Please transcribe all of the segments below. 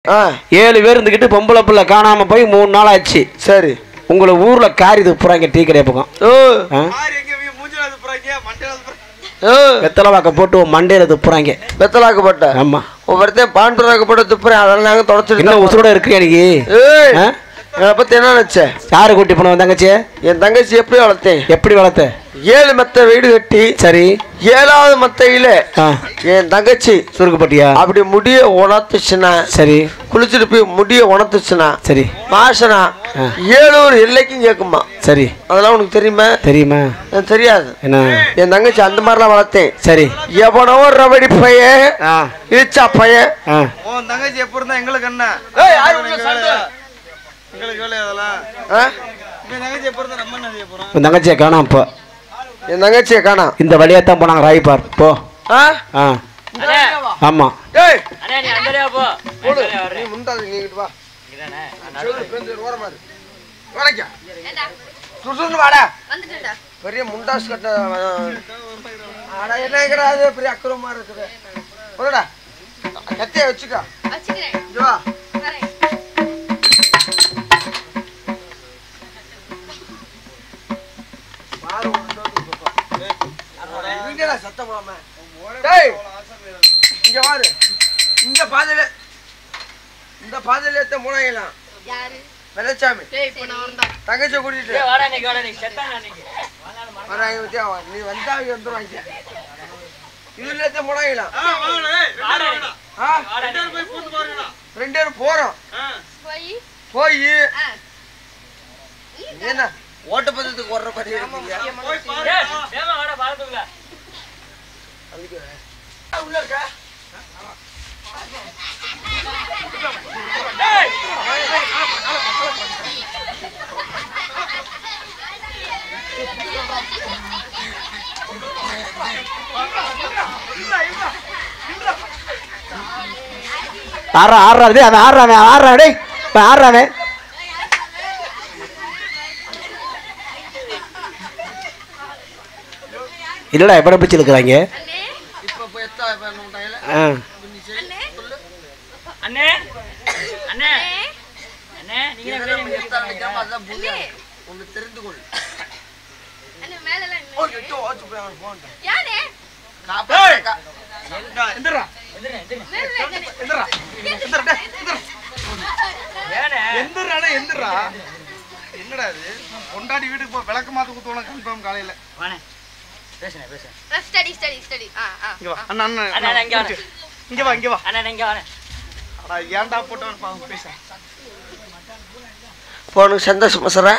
ஆ ஏழு பேர் இருந்துக்கிட்டு பொம்பளை பிள்ளை காணாம போய் மூணு நாள் ஆச்சு சரி உங்களை ஊர்ல காரி துப்புறாங்க டீ கடை பக்கம் ஓ ஆ? ஓ வெத்தலை வாக்க போட்டு உன் மண்டையில துப்புறாங்க வெத்தலாக்கப்பட்ட ஆமா ஒவ்வொருத்தையும் பாண்டூராக்கப்பட்ட துப்புறேன் அதெல்லாம் நாங்கள் தொடச்சிட்டு இன்னும் உசுரோட இருக்கிறியா நீ ஏய் ஆ? என்னை பத்தி என்ன நினைச்ச யாரு கூட்டி போன தங்கச்சி என் தங்கச்சி எப்படி வளர்த்தேன் எப்படி வளர்த்த ஏழு மெத்த வீடு கட்டி சரி ஏழாவது மத்தையில ஆ என் தங்கச்சி சுருக்குப்பட்டியா அப்படி முடிய உணர்த்துச்சுன்னா சரி குளிச்சுட்டு போய் முடிய உணர்த்துச்சுன்னா சரி மாசனா ஆ. ஏழூர் எல்லைக்கும் கேட்குமா சரி அதெல்லாம் உனக்கு தெரியுமா தெரியுமா எனக்கு தெரியாது என்ன என் தங்கச்சி அந்த மாதிரிலாம் வளர்த்தேன் சரி எவனோ ரவடி பையன் ஆ இழிச்சா பையன் ஆ உன் தங்கச்சி எப்போ இருந்தா எங்களுக்கு என்ன எங்களுக்கு வேலை அதெல்லாம் ஆ? இப்ப என் தங்கச்சி எப்போ இருந்தா நம்ம என்ன செய்ய போறோம் உன் தங்கச்சியை காணாம இப்போ என் தங்கச்சியை காணாம் இந்த வழியா தான் போனாங்க ராய்பார் போ ஆ? ஆ ஆமா ஏய் அண்ணே நீ அந்தரையா போ போடு நீ முந்தாது நீ இங்கிட்டு வா சொல்லு, பேருந்து ஓரமா இரு. வளைக்க. சுசுன்னு வாடா வந்துட்டேன்டா பெரிய முண்டாஸ் கட்ட அட என்ன கிடையாது பெரிய அக்குறமா இருக்குது போடா கத்திய வச்சுக்கோ வச்சுக்கிறேன் இங்க வா வரேன் மாறு ஒரு டோக்கு பக்கம். இங்கடா சத்தம் போடாம டேய் இங்க வாரு இந்த பாதையில இந்த பாதையில எத்த முனையலாம் யாரு வெள்ளச்சாமி டேய் இப்போ நான் வந்தா தங்கச்சியை கூட்டிட்டு ஏய், வாடா இன்னைக்கு வாடா இன்னைக்கு செத்தாங்க அன்னைக்கு வராங்க பத்தியா நீ வந்தா அவங்க வந்துருவாங்க இதுல எத்த முனையலாம் வாடா ஆ வாடா ரெண்டு பேரும் போறோம் போய் போய் ஆ என்ன ஓட்டப்பந்தத்துக்கு ஓடுற மாதிரி இருக்கீங்க ஏய், வேகமா வாடா பாலத்துக்குள்ள உள்ள இருக்கா ஆடுறா ஆடுறா டேய் அவன் ஆடுறான் அவன் ஆடுறான் டேய் அவன் ஆடுறான் அவன். இல்லடா எப்படி பிடிச்சி இருக்கிறாங்க அண்ணே இப்ப போய் எத்தா பண்ணுட்டாங்கல ஆ அண்ணே அண்ணே அண்ணே அண்ணே நீங்க தான் இதெல்லாம் பேசி எத்தா நினைக்காம அதான் புரியா அண்ணே ஒன்னு தெரிந்து கொள் அண்ணே மேலலாம் ஓ இல்லை எட்டு ஓச்சு போய் அவன் போன்டா யாரே காப்பா எந்திரா மேல அண்ணே எந்திரா ஏனே எந்திரானே எந்திரா என்னடா இது கொண்டாடி வீட்டுக்கு போ விளக்கு மாத்து குத்துவோம் கன்ஃபார்ம் காலையில வாணே பேசுனே பேசுனே ஸ்டடி ஸ்டடி ஸ்டடி ஆ ஆ இங்க வா அண்ணா அண்ணா அண்ணா, அண்ணா, இங்க வாண்ணே. இங்க வா இங்க வா அண்ணே இங்க வாணே அடா ஏன்டா போட்டவன் பாவம் பேச போனுக்கு சந்தோஷமா சாரா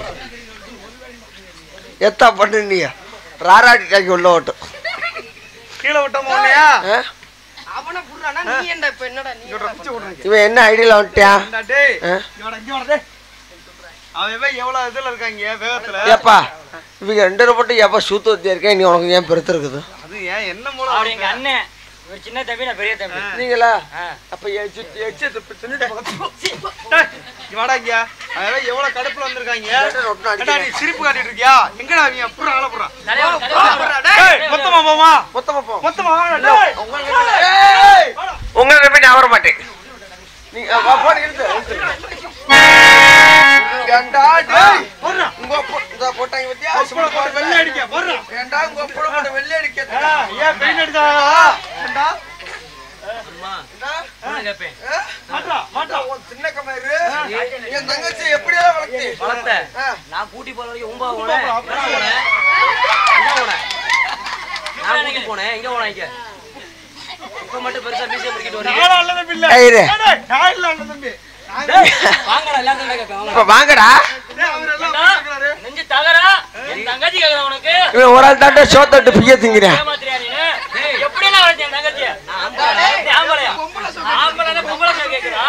எத்தா பண்ணு நீ ராராட்டி டாக்கி உள்ள ஓட்டும் கீழே விட்டோமா உன்னையா ஆ? அவன புடுறானா நீ என்ன இப்ப என்னடா நீ இங்க ரப்பிச்சு விடுறேன் இவன் என்ன ஐடியால வந்துட்டான் ஏன்டா டேய் ஆ? இங்க வாடா இங்க வாடா டேய் அவன் இவன் எவ்வளவு இதுல இருக்காங்க வேகத்துல ஏப்பா இவங்க ரெண்டு பேரும் போட்டு எப்பா சூத்து வத்தியா இருக்கேன் நீ உனக்கு ஏன் பெருத்து இருக்குது அது ஏன் என்ன அவர் மூலம் எங்க அண்ணன் இவர் சின்ன தம்பி நான் பெரிய தம்பி நீங்களா ஆ. அப்ப எச்சு எச்சு தின்னுட்டு பக்கத்து டேய், இங்க வாடா இங்க அவன் எவ்வளவு கடுப்புல வந்திருக்காங்க ரொட்டினா ஏண்டா நீ சிரிப்பு காட்டிட்டு இருக்கியா எங்கடா அவங்க புறா ஆள புறா தலைவா, தலைவா. டேய் மொத்தமா போமா மொத்தமா போ மொத்தமா வாடா டேய் ஏய்! உங்களை நம்பி நான் வர மாட்டேன் நீங்க வா, போன் இழுத்து, இழுத்து. ஏன்டா, டேய்? போடுறா உங்க அப்பா- இதோ போட்டாங்க பாத்தியா? அப்பளம் போட்டு வெள்ளை அடிக்க போடுறா ஏன்டா, உங்க அப்பளம் போட்டு வெள்ளை அடிக்க? ஏடா, ஏன் பெயின் அடிச்சாங்களா ஏண்டா ஏன்டா? ஒண்ணு கேப்பேன். ஆ? மாட்றா மாட்றா உன் சின்ன கமாரு, என் தங்கச்சி எப்படியெல்லாம் வளர்த்தி? வளர்த்த. ஆ. நான் கூட்டி போற வரைக்கும் உம்பா உம்பா போனேன் போனேன், அப்புறம் எங்க போனேன் எங்க போனேன் நான் கூட்டி போனேன் எங்க போனேன் இங்க இப்ப மட்டும் பெருசா மீசை பிடிக்கிட்டு வரீங்க நானும் அல்ல தம்பி இல்ல டேய், இரு. டேய், நான் இல்ல அல்ல தம்பி டேய், வாங்கடா எல்லாத்தையும் கேட்பேன் வாங்கடா. இப்ப வாங்கடா டேய், அவர் எல்லாம் ஏண்டா, அப்படி கேக்குறாரு. நெஞ்சு தகரா என் தங்கச்சி கேக்குறா உனக்கு இவன் ஒரு ஆள் தாட்ட சோத்தட்டு பிய திங்கிறேன் ஏமாத்துறியா நீனு? எப்படி நான் வளர்த்தேன் என் தங்கச்சிய? நான் ஆம்பளையா? நீ ஆம்பளையா? ஆம்பளைன்னா பொம்பளை சொல் கேக்குதா?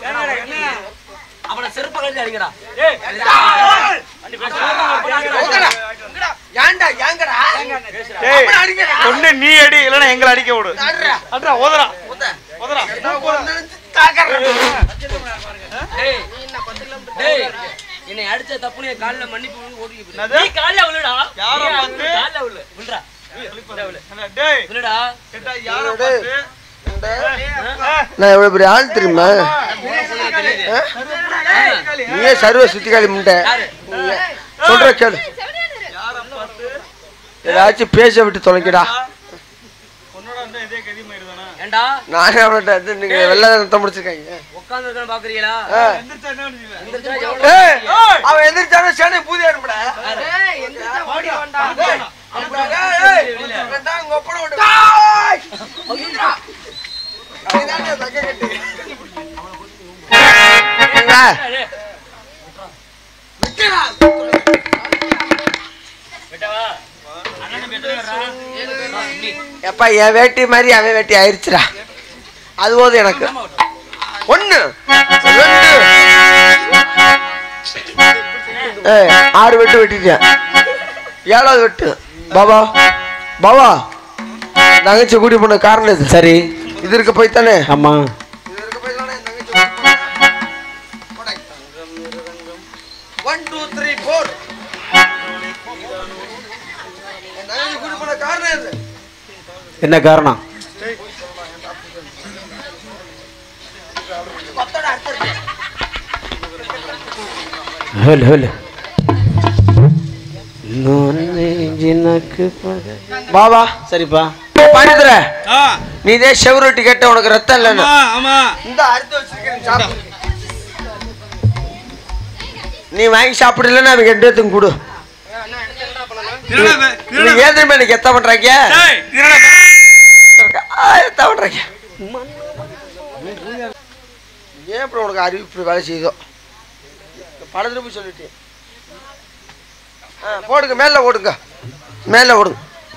அவனை செருப்பு கழட்டி அடிங்கடா. ஏய், வண்டி பேசுறா. ஏன்டா ஏங்கடா டேய், அப்புறம் அடிங்கடா. ஒண்ணு நீ அடி இல்லனா எங்களை அடிக்க விடு அட்ரா. அட்ரா ஓதுறா உத. ஓதுறா நான் ஒரு நினைச்சு தாக்கறேன். டேய், டேய், என்னை அடிச்ச தப்புன்னு என் கால்ல மன்னிப்பு வாங்கி ஓடிட்டு போயிரு. என்னது? நீ கால்ல விழுடா. யாரை நீ பார்த்து? கால்ல விழு. விழுடா. டேய் விழுடா. கேட்டா யார டேய். பார்த்து நான் எவ்வளவு பெரிய ஆள் தெரியுமா ஆ? நீயே சர்வ சுத்திகாலி முண்டை நீயே. சொல்ற கேளு ஏதாச்சும் பேச விட்டு தொலைக்கடா உன்னோட இருந்தா இதே கதி மாதிரி தானே ஏண்டா நானே அவன்கிட்ட இது நீங்க வெள்ளத்தை முடிச்சிருக்காங்க உட்கார்ந்து இருக்கேன்னு பாக்குறீங்களா ஆ. எந்திரிச்சா என்ன பண்ணுவீங்க எந்திரிச்சா எவ்வளவு ஏய், அவன் எந்திரிச்சானே சேனை பூதி அனுப்புடா ஏய், எந்திரிச்சா ஓடி வாண்டா. எப்பா என் வேட்டி மாதிரி அவன் வேட்டி ஆயிடுச்சுடா அது போதும் எனக்கு ஒண்ணு ரெண்டு ஏய், ஆறு வெட்டு வெட்டிட்டேன் ஏழாவது வெட்டு பாபா பாபா தங்கச்சி கூட்டி போன காரணம் இது சரி இது இருக்க போய் தானே ஆமா ஒன் டூ த்ரீ ஃபோர் கூட்டி போன காரணம் இது என்ன காரணம் ஹல் ஹல் பாபா சரிப்பா பாண்டிதுர ஆ நீ இதே செவரொட்டி கேட்ட உனக்கு ரத்தம் இல்லைன்னு ஆமா ஆமா இந்த அறுத்து வச்சிருக்கேன் சாப்பிடு நீ வாங்கி சாப்பிடலன்னு அவங்க ரெண்டு பேத்துக்கும் கொடு என்னடா வே- நீ என்னடா ஏன் தெரியுமா எனக்கு எத்த பண்றாங்க டேய், என்னடா வே- ஆ, எத்த பண்றாங்க ஏன் அப்புறம் உனக்கு அறிவு இப்படி வேலை செய்யுதோ படத்துல போய் சொல்லிட்டு ஆ போடுங்க மேலே ஓடுங்க மேலே ஓடுங்க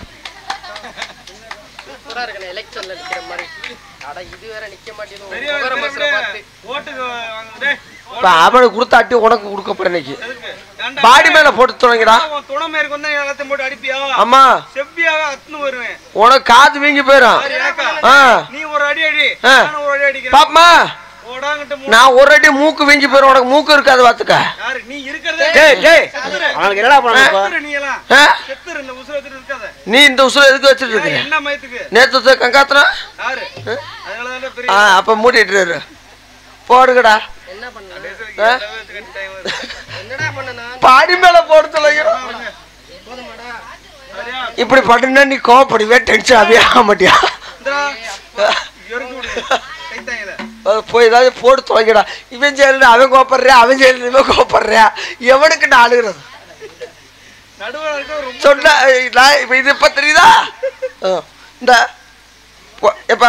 சூப்பரா இருக்கணும், எலெக்ஷன்ல நிக்கிற மாதிரி. அட, இது வேற நிக்க மாட்டேங்குது. பெரிய முகர பெரிய மசரை பார்த்து. ஓட்டுக்கு வாங்க டேய் இப்போ அவனுக்கு கொடுத்தாட்டி உனக்கு கொடுக்க போறேன் இன்னைக்கு எதுக்கு ஏன்டா? பாடி மேல போட்டு தொடங்கிடா உன் துணை மேற்கு வந்தா எல்லாத்தையும் போட்டு அடிப்பியா அம்மா செவ்வியாக அத்துன்னு வருவேன் உனக்கு காது வீங்கி போயிடும் சரி, எனக்கா? ஆ நீ ஒரு அடி அடி ஆ. நானும் ஒரு அடி அடிக்கிறேன் பாப்பமா ஓடாங்கிட்ட மூ- நான் ஒரு அடி மூக்கு வீங்கி போயிடும் உனக்கு மூக்கு இருக்காது பாத்துக்க யாரு நீ இருக்கிறதே டேய் டேய் செத்துரு. அவனுக்கு என்னடா பண்ணணும் செத்துரு நீ எல்லாம் ஆ? செத்துரு இந்த உசுர எடுத்துட்டு இருக்காத நீ இந்த உசுர எதுக்கு வச்சுட்டு ஏய், இருக்க என்ன மயத்துக்கு நேத்து கங்காத்தனா யாரு அதனாலதான் பெரிய ஆ அப்ப மூடிட்டு இரு. போடுங்கடா என்ன பண்ணலாம்? ஆ? டைம் வருது என்னடா பண்ணணும்? பாடி மேல போட சொல்லுங்க போதுமாடா? சரியா இப்படி பண்ணுனா நீ கோவப்படுவே டென்ஷன் ஆகவே ஆக மாட்டியா இந்தா எருக்கு விடு கைத்தாங்கல அது போய் ஏதாவது போட்டு தொலைங்கடா இவன் செயல் அவன் கோப்படுறியா அவன் செயல் இவன் கோப்படுறியா எவனுக்கு நான் அழுகிறது நடுவில் இருக்க ரொம்ப சொன்ன நான் இப்ப இது இப்ப தெரியுதா ஆ, இந்த போ- எப்பா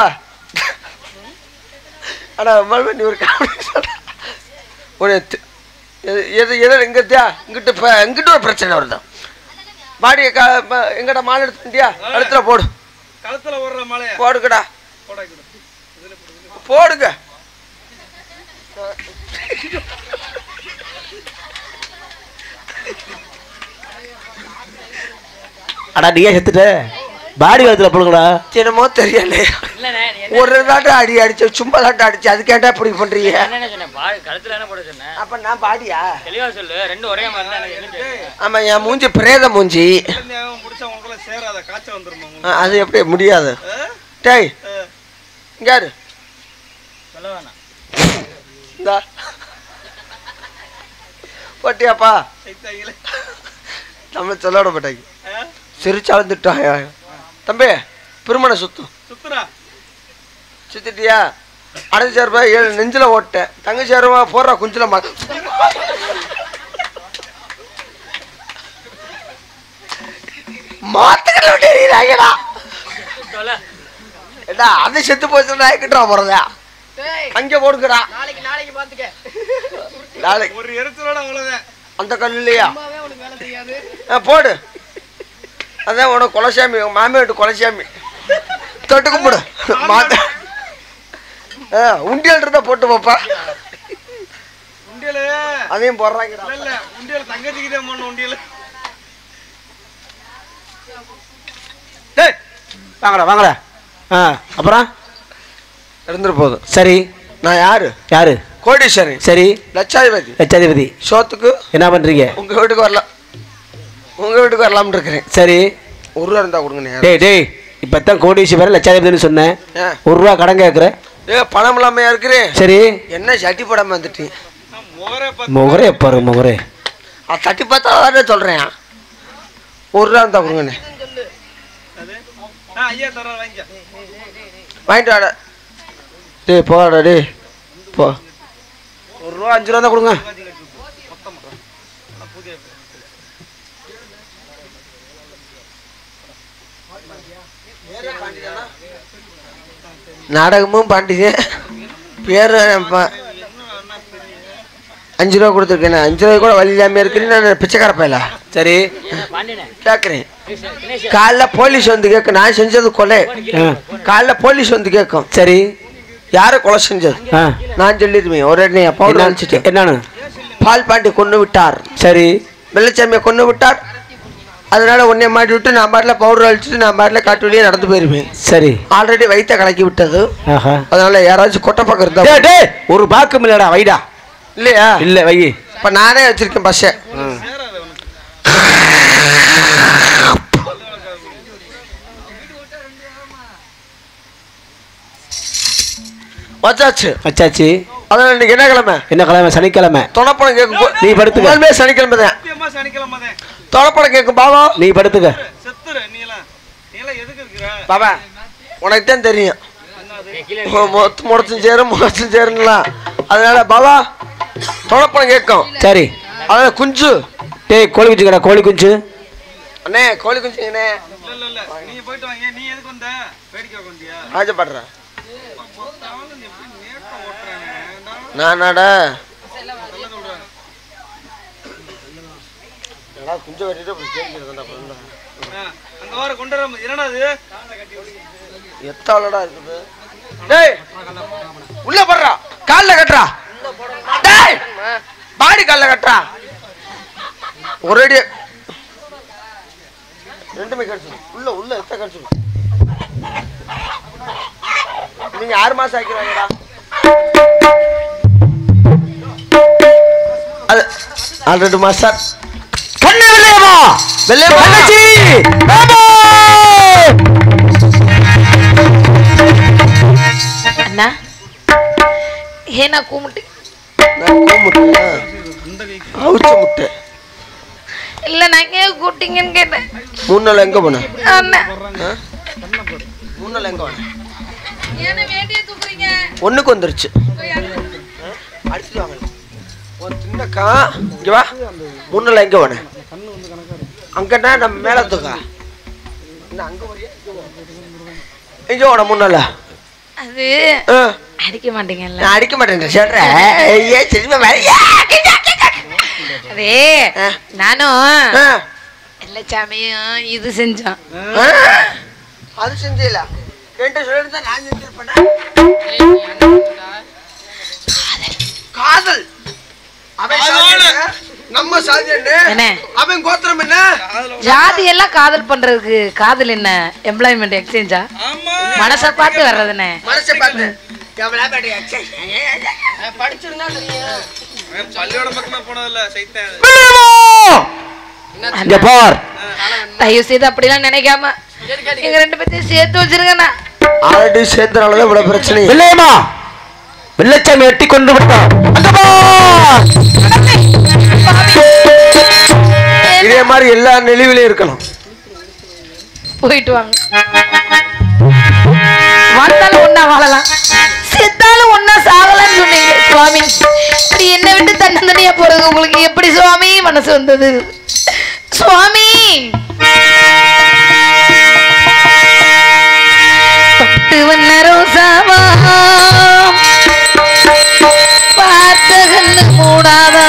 அடா மறுபடியும் நீ ஒரு காமெடி சொல்ற ஒரு தி- எது எது எது எங்கத்தியா இங்கிட்டு இப்போ இங்கிட்டு ஒரு பிரச்சனை வருது பாடியை கா ப- எங்கடா மாலை எடுத்துட்டியா இடத்துல போடு களத்துல ஓடுற மலைய போடுங்கடா போடாக்கிடு போடுங்க அடா நீயே செத்துட்ட பாடி காலத்துல போடுங்கடா என்னமோ தெரியல இல்லண்ணே நீ ஒரு தாட்டம் அடி அடிச்சு சும்மா தாட்டம் அடிச்சு அது கேட்டா இப்படி பண்றீங்க என்ன சொன்னேன் பாடி கழுத்துல என்ன போட சொன்னேன் அப்ப நான் பாடியா தெளிவா சொல்லு ரெண்டு ஒரே மாதிரி தான் எனக்கு என்னன்னு தெரியல. ஆமா என் மூஞ்சி பிரேத மூஞ்சி அவன் முடிச்சா உங்களுக்குள்ள சேராத காய்ச்சல் வந்துருமா உங்களுக்கு ஆ, அது எப்படி முடியாது ஆ? டேய் ஆ. இங்க யாரு சொல்ல வேணாம் இந்தா போட்டியாப்பா கைத்தாங்கல நம்ம சொல்ல விட மாட்டாங்க சிரிச்சாலும் திட்டம் தம்பி பெருமனை சுத்தும் சுத்துறா சுத்திட்டியா அடைஞ்சு ரூபாய் ஏழு நெஞ்சில ஓட்டேன் தங்கச்சி ரூபா போடுறா குஞ்சில மா மாத்துக்கல விட்டுறாங்கடா சொல்ல ஏடா அது செத்து போச்சுடா எங்கிட்டா போறதா டேய், அங்க போடுங்கடா நாளைக்கு நாளைக்கு பாத்துக்க நாளைக்கு ஒரு எரிச்சலோட அவ்வளவுதான் அந்த கல் இல்லையா அம்மாவே உனக்கு வேலை செய்யாது ஆ, போடு அதான் உனக்கு குலசாமி உங்க மாமி வீட்டு குலசாமி தொட்டு கும்பிடு மாத்த ஆ, உண்டியல் இருந்தா போட்டு பாப்பா உண்டியல அதையும் போடுறாங்கடா இல்ல இல்ல உண்டியல் தங்கச்சிக்கு தான் பண்ண உண்டியல் டேய் வாங்கடா வாங்கடா ஆ அப்புறம் இருந்துட்டு போதும் சரி நான் யாரு யாரு கோடீஸ்வரன் சரி லட்சாதிபதி லட்சாதிபதி சோத்துக்கு என்ன பண்றீங்க உங்க வீட்டுக்கு வரலாம் உங்க வீட்டுக்கு வரலாம்னு இருக்கிறேன் சரி ஒரு ரூபா இருந்தா கொடுங்க நேரம் டேய் டேய் இப்பதான் கோடீஸ்வரர் லட்சாதிபதினு சொன்னேன் ஆ. ஒரு ரூபா கடன் கேட்குற ஏ பணம் இல்லாமையா இருக்கிறேன் சரி என்ன சட்டி படம் வந்துட்டீங்க முகரே பார்த்து முகரே பாரு முகரே அது தட்டி பார்த்தா தான் சொல்கிறேன் ஒரு ரூபா இருந்தா கொடுங்கண்ணே ஆ ஐயா தர வாங்கிக்க வாங்கிட்டு வாடா டேய் போடா டேய் போ ஒரு ரூபா அஞ்சு ரூபா தான் கொடுங்க நாடகமும் பாண்டிங்க பேர் அஞ்சு ரூபா கொடுத்துருக்கேன் அஞ்சு ரூபாய் கூட வழி இல்லாமல் இருக்கிறேன் நான் பிச்சைக்கார பயலா சரி கேட்குறேன் காலைல போலீஸ் வந்து கேட்க நான் செஞ்சது கொலை ஆ காலைல போலீஸ் வந்து கேட்கும் சரி யாரை கொலை செஞ்சது ஆ நான் சொல்லிடுவேன் ஒரு எண்ணெய் பவுடர் என்ன- அழிச்சிட்டு என்னன்னு பால் பாண்டி கொண்டு விட்டார் சரி வெள்ளச்சாமியை கொண்டு விட்டார் அதனால உன்னை மாட்டி விட்டு நான் பாட்டில் பவுடர் அழிச்சிட்டு நான் பாட்டில் காட்டு வழியே நடந்து போயிருவேன் சரி ஆல்ரெடி வயிற்ற கலக்கி விட்டது ஆஹா அதனால யாராச்சும் கொட்டை பக்கம் இருந்தா டேய் டேய் ஒரு பாக்கும் இல்லடா வைடா இல்லையா இல்ல வை இப்ப நானே வச்சிருக்கேன் பஸ்ஸை வச்சாச்சு வச்சாச்சு அதனால இன்னைக்கு என்ன கிழமை என்ன கிழமை சனிக்கிழமை தொணப்படம் கேட்கும் நீ படுத்துக்க. உண்மையே சனிக்கிழமை தான் சத்தியமா சனிக்கிழமை தான் தொணப்படம் கேட்கும் பாவா நீ படுத்துக்க செத்துரு நீ எல்லாம் நீ எல்லாம் எதுக்கு இருக்கிற பாபா உனக்கு தான் தெரியும் மொத்த முடச்சும் சேரும் முடச்சும் சேருங்களா அதனால பாபா தொணப்படம் கேட்கும் சரி அதனால குஞ்சு டேய் கோழி குஞ்சு கடா கோழி குஞ்சு அண்ணே கோழி குஞ்சுங்கண்ணே இல்ல இல்ல இல்ல நீங்க போயிட்டு வாங்க நீ எதுக்கு வந்த வேடிக்கை வந்தியா ஆஜப்படுறேன் மொத்தாலும் எப்படி நேக்கம் ஓட்டுறானே நான் நாடா குஞ்சு வெட்டிட்டு அப்புறம் கேட்கிறதுடா அங்க வர கொண்டு வர என்னடா அது எத்தாளடா இருக்குது டேய் உள்ள போடுறா கால்ல கட்டுறா டேய் பாடி கால்ல கட்டுறா ஒரேடி ரெண்டுமே கடிச்சிடும் உள்ள உள்ள எத்த கடிச்சிடும் நீங்க ஆறு மாசம் ஆக்கிறாங்கடா அது ஆறு ரெண்டு மாசம் கண்ணு வெள்ளையம்மா வெள்ளையம்மா. தங்கச்சி ஆமா அண்ணா ஏன்னா கூமுட்டு நான் கோமுட்டை அவுச்ச முட்டை இல்ல நான் ஏன் கூட்டிங்கன்னு கேட்டேன் மூணு நாள் எங்க போன அண்ணா மூணு நாள் எங்க போன ஏன்னா வேண்டிய தூக்குறீங்க ஒண்ணுக்கு வந்துருச்சு அடிச்சுட்டு வாங்க ஒரு சின்னக்கா இங்க வா மூணு நாள் எங்க போன அங்கன்னா நம்ம மேல தூக்கா என்ன அங்க வரியா இங்க போன மூணு நாள் அது ஆ, அடிக்க மாட்டீங்கல்ல நான் அடிக்க மாட்டேன் சொல்றேன் ஐயே சினிமா வேலையா அதே ஆ. நானும் ஆ, எல்லாச்சாமியும் இது செஞ்சோம் ஆ, அது செஞ்சல என்கிட்ட சொல்லிட்டு நான் செஞ்சிருப்பேன் காதல் அவன் சாதி என்ன? நம்ம சாதி என்ன என்ன அவன் கோத்திரம் என்ன ஜாதி எல்லாம் காதல் பண்றதுக்கு காதல் என்ன எம்ப்ளாய்மெண்ட் எக்ஸ்சேஞ்சா மனசை பார்த்து வர்றதுனே மனசை பார்த்து எவ்வளோ பேட்டி அச்சே. படிச்சிருந்தா தெரியும் பள்ளியோட பக்கமா போனதில்ல சைத்தேன் இங்க பார் தயவு செய்து அப்படிலாம் நினைக்காம எங்க ரெண்டு பேர்த்தையும் சேர்த்து வச்சிருங்கண்ணா ஆல்ரெடி சேர்ந்தனாலதான் இவ்வளவு பிரச்சனை வெள்ளையம்மா வெள்ளச்சாமி வெட்டி கொண்டு விட்டான் அங்க பார் இதே மாதிரி எல்லா நிலைவிலையும் இருக்கணும் போயிட்டு வாங்க வாழ்ந்தாலும் ஒன்னா வாழலாம் செத்தாலும் ஒன்னா சாகலாம்னு சொன்னீங்க சுவாமி இப்படி என்ன விட்டு தன்னந்தனியா போறது உங்களுக்கு எப்படி சுவாமி மனசு வந்தது சுவாமி பட்டு வண்ண ரோசாவா பார்த்த கண்ணு மூடாதா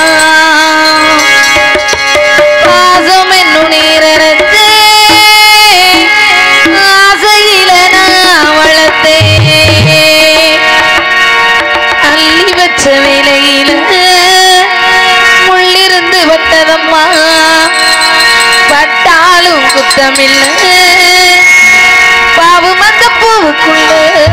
பாசம் என்னும் நீரறுத்து ஆசையில நான் வளர்த்தேன் அள்ளி வச்ச வேலையில முள்ளிருந்து பட்டதம்மா பட்டாலும் குத்தமில்ல பாவம் அந்த பூவுக்குள்ள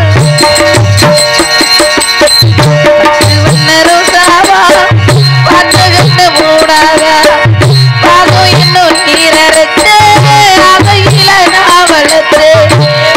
பட்டு வண்ண ரோசாவா பார்த்த கண்ணு மூடாதா பாகம் இன்னும் நீரறுத்து அவையில நான் வளர்த்து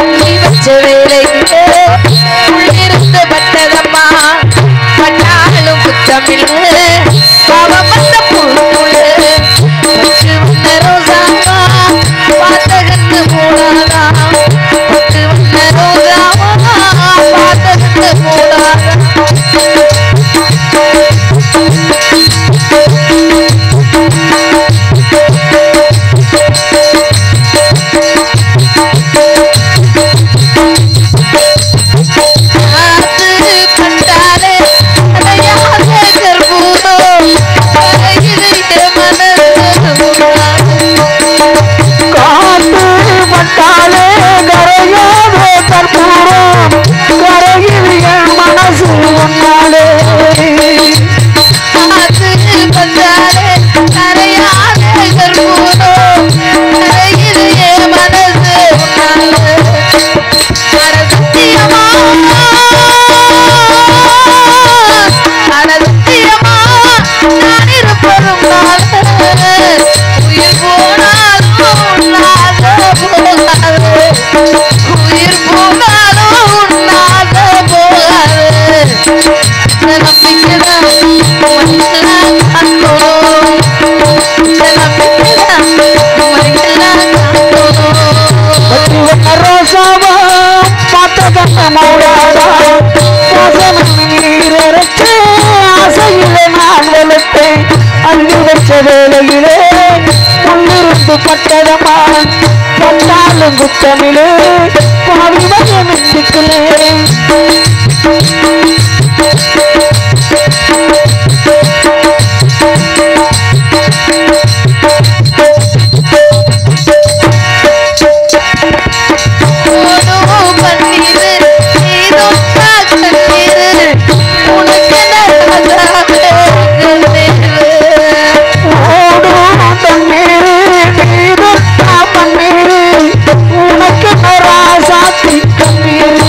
பத்தி வண்ண ரோசாவா பார்த்ததன்ன மௌடாதா பாசமணி நீரரைச்சு ஆசையிலே நான் வளர்த்தேன் அள்ளி வச்ச வேலையிலே முள்ளிருந்து பட்டதமா பட்டாலும் குத்தமிழே பாவி மயம் சிக்கலே ஓடும் தண்ணீர் நீதுட்டா பன்னீர் உனக்கு ராசாத்தி கண்ணீர்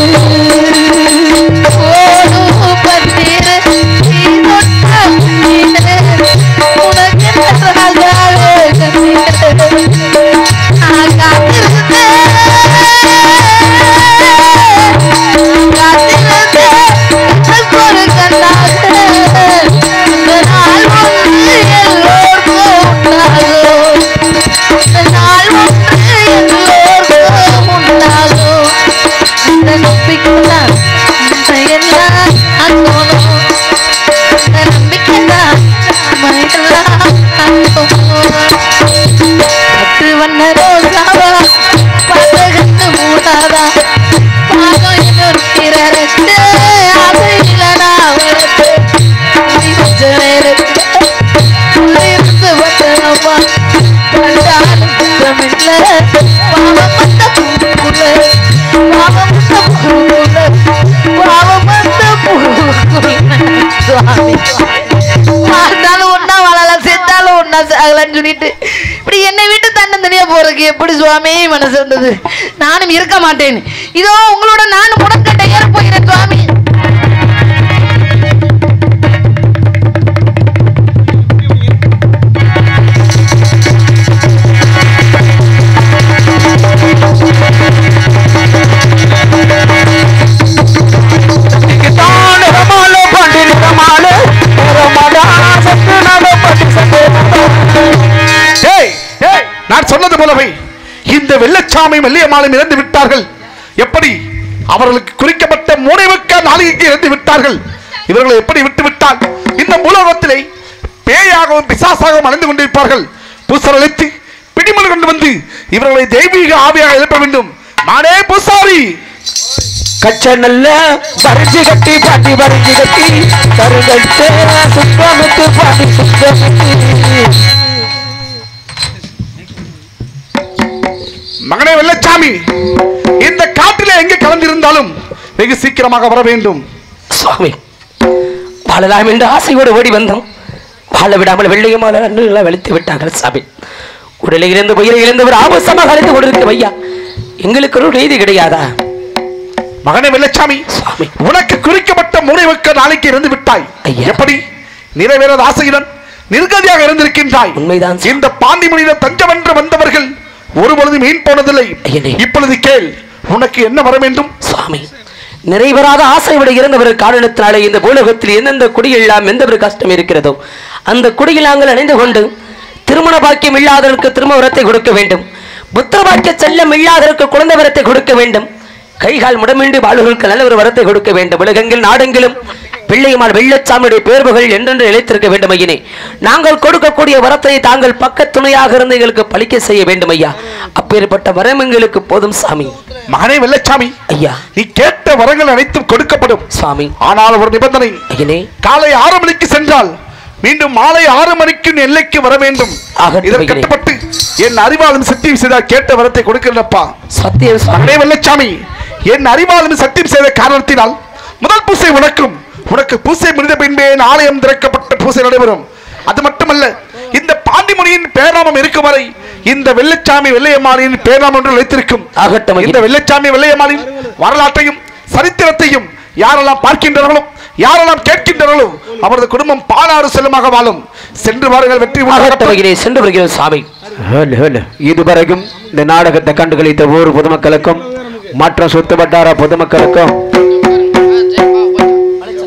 பத்து வண்ண ரோசாவா பத்தகத்து மூடாதா பாகம் இன்னொரு பிறரத்து அதையில நான் வளர்த்து நீ கொஞ்ச நேரத்துல உள்ளிருந்து வட்டனம்மா கண்டாலும் குற்றமில்ல பாவம் வந்த பூக்குள்ள பாவம் வந்த பூக்குள்ள பாவம் வந்த பூக்குள்ள சுவாமி வாழ்ந்தாலும் ஒன்னா வாழலாம் செத்தாலும் ஒன்னா சாகலாம்னு சொல்லிட்டு இப்படி என்னை விட்டு தன்னந்தனியா போறதுக்கு எப்படி சுவாமி மனசு வந்தது நானும் இருக்க மாட்டேன் இதோ உங்களோட நானும் முடக்கட்டை ஏற போகிறேன் சுவாமி தான் ரமால பண்டி ரமால ரமாடா சத்து நாட பட்டி சத்து ஏய் ஏய் நான் சொன்னது போலவே இந்த வெள்ளச்சாமி வெள்ளியம்மாளும் இறந்து விட்டார்கள் எப்படி அவர்களுக்கு குறிக்கப்பட்ட மூனைவுக்க நாளிகைக்கு இறந்து விட்டார்கள் இவர்களை எப்படி விட்டு விட்டால் இந்த மூலகத்திலே பேயாகவும் பிசாசாகவும் அலைந்து கொண்டிருப்பார்கள் பூசர் அழைத்து பிடிமொழி கொண்டு வந்து இவர்களை தெய்வீக ஆவியாக எழுப்ப வேண்டும் நானே பூசாரி கச்ச நல்ல பறிஞ்சு கட்டி பாட்டி பறிஞ்சு கட்டி கருகட்டு சுத்தமிட்டு பாட்டி சுத்தமிட்டு மகனே வெள்ளச்சாமி இந்த காட்டிலே எங்கே கலந்திருந்தாலும் வெகு சீக்கிரமாக வர வேண்டும் சுவாமி வாழலாம் என்று ஆசையோடு ஓடி வந்தோம் வாழ விடாமல் வெள்ளையமான அண்ணெல்லாம் வெளுத்து விட்டார்கள் சாமி உடலை இழந்து உயிரை இழந்தவர் ஆபசமாக அழைத்து கொண்டிருக்க ஐயா எங்களுக்கு ஒரு நீதி கிடையாதா மகனே வெள்ளச்சாமி சுவாமி உனக்கு குறிக்கப்பட்ட முனைவுக்க நாளைக்கு இருந்து விட்டாய் ஐயா. எப்படி நிறைவேறாத ஆசையுடன் நிர்கதியாக இருந்திருக்கின்றாய் உண்மைதான் சாமி. இந்த பாண்டிமணியிடம் தஞ்சமென்று வந்தவர்கள் ஒருபொழுது மீன் போனதில்லை ஐயனே. இப்பொழுது கேள் உனக்கு என்ன வர வேண்டும் சுவாமி நிறைவேறாத ஆசையோடு இருந்தவர் காரணத்தினாலே இந்த பூலகத்தில் எந்தெந்த குடியெல்லாம் எந்த ஒரு கஷ்டம் இருக்கிறதோ அந்த குடியில் நாங்கள் அணிந்து கொண்டு திருமண பாக்கியம் இல்லாதவருக்கு திருமண வரத்தை கொடுக்க வேண்டும் புத்திர பாக்கிய செல்லம் இல்லாதவருக்கு குழந்தை வரத்தை கொடுக்க வேண்டும் கைகால் முடமின்றி வாழ்வர்களுக்கு நல்ல ஒரு வரத்தை கொடுக்க வேண்டும் உலகெங்கில் நாடெங்கிலும் பிள்ளையுமார் வெள்ளச்சாமியுடைய பேர்வுகள் என்றென்று நிலைத்திருக்க வேண்டும் ஐயனே நாங்கள் கொடுக்கக்கூடிய வரத்தை தாங்கள் பக்கத் துணையாக இருந்து எங்களுக்கு பழிக்க செய்ய வேண்டும் ஐயா அப்பேற்பட்ட வரம் எங்களுக்கு போதும் சாமி மகனே வெள்ளச்சாமி ஐயா நீ கேட்ட வரங்கள் அனைத்தும் கொடுக்கப்படும் சுவாமி ஆனால் ஒரு நிபந்தனை ஐயனே காலை ஆறு மணிக்கு சென்றால் மீண்டும் மாலை ஆறு மணிக்கு உன் எல்லைக்கு வர வேண்டும் ஆகட்டும், இதற்கு ஐயனே. கட்டுப்பட்டு என் அறிவாலும் சத்தியம் செய்தால் கேட்ட வரத்தை கொடுக்கிறப்பா சத்தியம் சுவாமி மகனே வெள்ளச்சாமி என் அறிவாலும் சத்தியம் செய்த காரணத்தினால் முதல் பூசை உனக்கும் உனக்கு பூசை முடிந்த பின்பே என் ஆலயம் திறக்கப்பட்ட பூசை நடைபெறும் அது மட்டுமல்ல இந்த பாண்டிமுனியின் பேராமம் இருக்கும் வரை இந்த வெள்ளச்சாமி வெள்ளையம்மாளின் பேராமம் ஒன்று நிலைத்திருக்கும் ஆகட்டும் ஐயனே. இந்த வெள்ளச்சாமி வெள்ளையம்மாளின் வரலாற்றையும் சரித்திரத்தையும் யாரெல்லாம் பார்க்கின்றவர்களோ யாரெல்லாம் கேட்கின்றவர்களோ அவரது குடும்பம் பாலாறு செல்லுமாக வாழும் சென்று வாருங்கள் வெற்றி ஆகட்டும் உண்டாகட்டும். ஐயனே சென்று வருகிறோம் சாமி ஹலோ ஹலோ இதுவரைக்கும் இந்த நாடகத்தை கண்டுகளித்த ஊர் பொதுமக்களுக்கும் மற்ற சுத்து வட்டார பொதுமக்களுக்கும்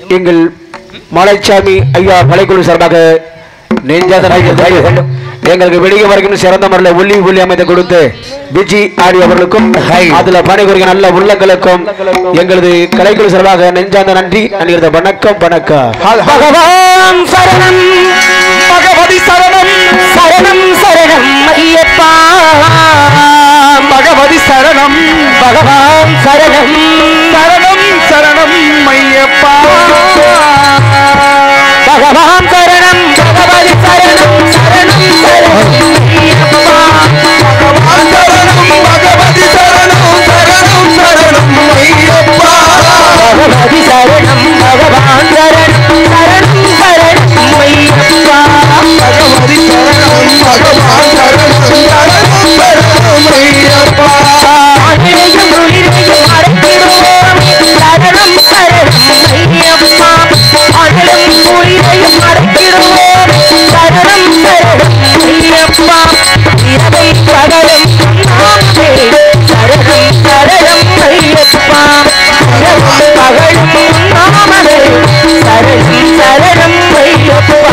எங்கள் மலைச்சாமி ஐயா கலைக்குழு சார்பாக நெஞ்சாத நாயகர் எங்களுக்கு வெடிக்க வரைக்கும் சிறந்த முறையில் ஒல்லி ஒல்லி அமைத்து கொடுத்து பிஜி ஆடி அவர்களுக்கும் அதுல பணிபுரிக நல்ல உள்ளங்களுக்கும் எங்களது கலைக்குழு சார்பாக நெஞ்சாந்த நன்றி அணிகிறது வணக்கம் வணக்கம் பகவான் சரணம் பகவதி சரணம் சரணம் சரணம் ஐயப்பா பகவதி சரணம் பகவான் சரணம் சரணம் சரணம் ஐயப்பா பகவான் சரணம் பகவதி சரணம் சரணம் சரணம் ஐயப்பா பகவதி சரணம் பகவான் சரணம் சரணம் சரணம் ஐயப்பா பகவதி ஆணிலையும் உயிரையும் அடைத்திடுவோமே சரணம் சரணம் ஐயப்பா ஆணிலும் உயிரையும் அடைத்திடுவோமே சரணம் சரணம் ஐயப்பா இரவும் பகலும் நாமே சரணம் சரணம் ஐயப்பா இரவும் பகலும் நாமதே சரணம் சரணம் ஐயப்பா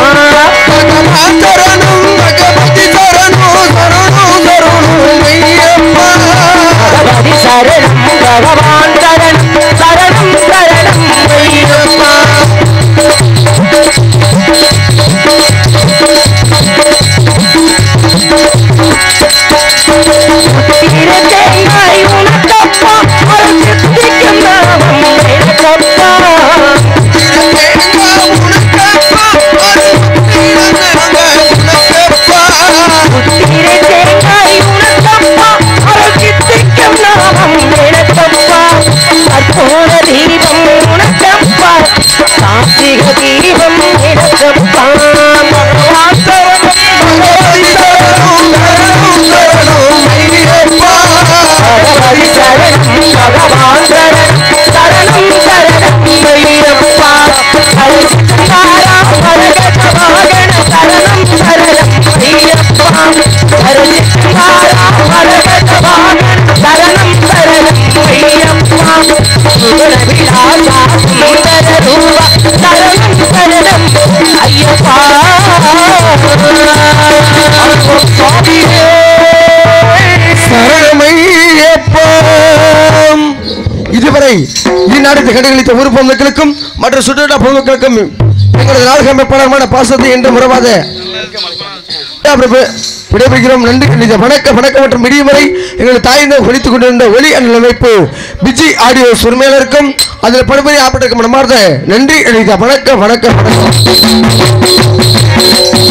பகவதி சரணம் பகவான் சரணம் சரணம் சரணம் ஐயப்பா திருத்தேங்காய் உனக்கப்பா அருள் சித்திக்கும் நாமம் எனக்கப்பா திருத்தேங்காய் உனக்கப்பா அருள் சித்திக்கும் நாமம் எனக்கப்பா கற்பூர தீபம் உனக்கப்பா கார்த்திக தீபம் எனக்கப்பா பகவான் சரணம் பகவதி சரணம் பகவான் சரணம் சரணம் சரணம் ஐயப்பா ஹரிசித்தாரா ஹரகத வாகன சரணம் சரணம் ஐயப்பா ஹரிசித்தாரா ஹரகத வாகன சரணம் சரணம் ஐயப்பா சுகுண விலாசா சுந்தர ரூப சரணம் சரணம் ஐயப்பா சரணமையப்பம் இதுவரை இந்நாடகத்தை கண்டுகளித்த ஊர் பொதுமக்களுக்கும் மற்ற சுற்றுலா பொதுமக்களுக்கும் எங்களது நாடக அமைப்பாளருமான பாசத்தை என்று முறவாத விடைபெறுகிறோம் நன்றி இந்த வணக்க வணக்கம் மற்றும் விடியும் வரை எங்கள் தாய்ந்த ஒழித்துக் கொண்டிருந்த ஒளி அண்ணல் அமைப்பு பிஜி ஆடியோ உரிமையாளருக்கும் அதில் படுபடி ஆப்பட்டிருக்கும் மனமார்ந்த நன்றி அளித்த வணக்கம் வணக்கம் வணக்கம்